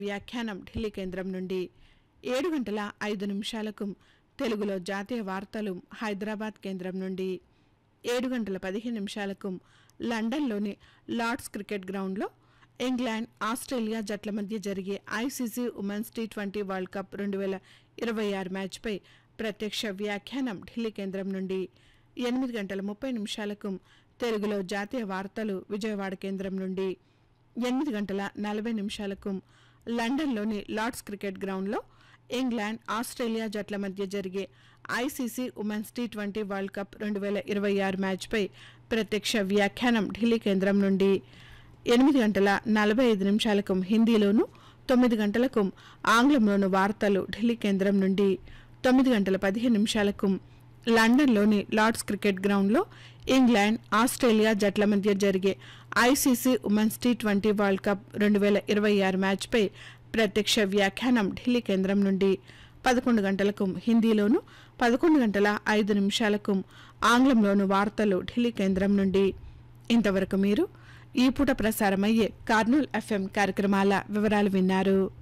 వ్యాఖ్యానం ఢిల్లీ కేంద్రం నుండి ఏడు గంటల ఐదు నిమిషాలకు తెలుగులో జాతీయ వార్తలు హైదరాబాద్ కేంద్రం నుండి ఏడు గంటల పదిహేను నిమిషాలకు లండన్లోని లార్డ్స్ క్రికెట్ గ్రౌండ్లో ఇంగ్లాండ్ ఆస్ట్రేలియా జట్ల మధ్య జరిగే ICC women's T twenty world cup రెండు వేల ఇరవై ఆరు మ్యాచ్పై ప్రత్యక్ష వ్యాఖ్యానం ఢిల్లీ కేంద్రం నుండి ఎనిమిది గంటల ముప్పై నిమిషాలకు తెలుగులో జాతీయ వార్తలు విజయవాడ కేంద్రం నుండి ఎనిమిది గంటల నలభై నిమిషాలకు లండన్లోని లార్డ్స్ క్రికెట్ గ్రౌండ్లో ఇంగ్లాండ్ ఆస్ట్రేలియా జట్ల మధ్య జరిగే ICC women's T twenty world cup రెండు వేల ఇరవై ఆరు మ్యాచ్పై ప్రత్యక్ష వ్యాఖ్యానం ఢిల్లీ కేంద్రం నుండి ఎనిమిది గంటల నలభై ఐదు నిమిషాలకు హిందీలోను తొమ్మిది గంటలకు ఆంగ్లంలోను వార్తలు ఢిల్లీ కేంద్రం నుండి తొమ్మిది గంటల పదిహేను నిమిషాలకు లండన్లోని లార్డ్స్ క్రికెట్ గ్రౌండ్లో ఇంగ్లాండ్ ఆస్ట్రేలియా జట్ల మధ్య జరిగే ICC women's T twenty world cup రెండు వేల ఇరవై ఆరు మ్యాచ్పై ప్రత్యక్ష వ్యాఖ్యానం ఢిల్లీ కేంద్రం నుండి పదకొండు గంటలకు హిందీలోను పదకొండు గంటల ఐదు నిమిషాలకు ఆంగ్లంలోను వార్తలు ఢిల్లీ కేంద్రం నుండి ఇంతవరకు మీరు ఈ పూట ప్రసారమయ్యే కార్నూల్ ఎఫ్ఎం కార్యక్రమాల వివరాలు విన్నారు